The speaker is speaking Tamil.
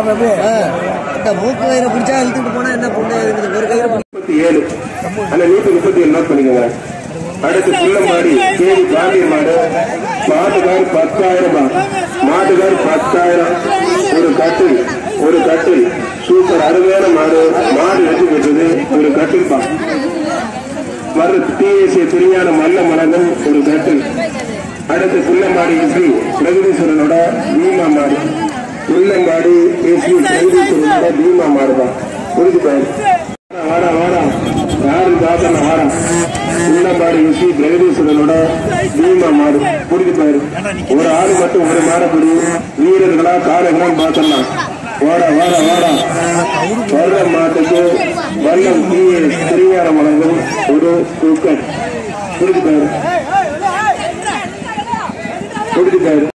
இந்த மூக்கு கயிறை பிடிச்சா இழுத்துட்டு போனா என்ன பண்ணு ஒரு கயிறு பிடி- முப்பத்தி ஏழு அந்த நூத்தி முப்பத்தி ஏழு நோட் பண்ணிக்கோங்க அடுத்து புள்ளம்பாடி கேவி காந்தி மாடு மாட்டுக்கார் பத்தாயிரம் மாட்டுக்கார் பத்தாயிரம் ஒரு கட்டில் ஒரு கட்டில் சூப்பர் அருமையான மாடு மாடு வெற்றி பெற்றது ஒரு கட்டில் பா வர்ற டிஎஸ்ஏ திருஞான மல்ல மலங்கள் ஒரு கட்டில் அடுத்து புள்ளம்பாடி எஸ்பி பிரகதீஸ்வரனோட பீமா மாடு புள்ளம்பாடி எஸ்பி பிரகதீஸ்வரனோட பீமா மாடுதான் புரிஞ்சு பாரு வாடா வாடா யாரும் தாத்தன வாடா உள்ளம்பாடி யூசி பிரகதீஸ்வரனோட பீமா மாடு புரிஞ்சு பாரு ஒரு ஆள் மட்டும் ஒரு மாடப்படி வீரர்களா காரங்களான்னு பார்த்தலாம் வாடா வாடா வாடா வர்ற மாட்டுக்கு வல்லம் தீய திருஞான வழங்கும் ஒரு தூக்கன் புரிஞ்சு பாரு புரிஞ்சு பாரு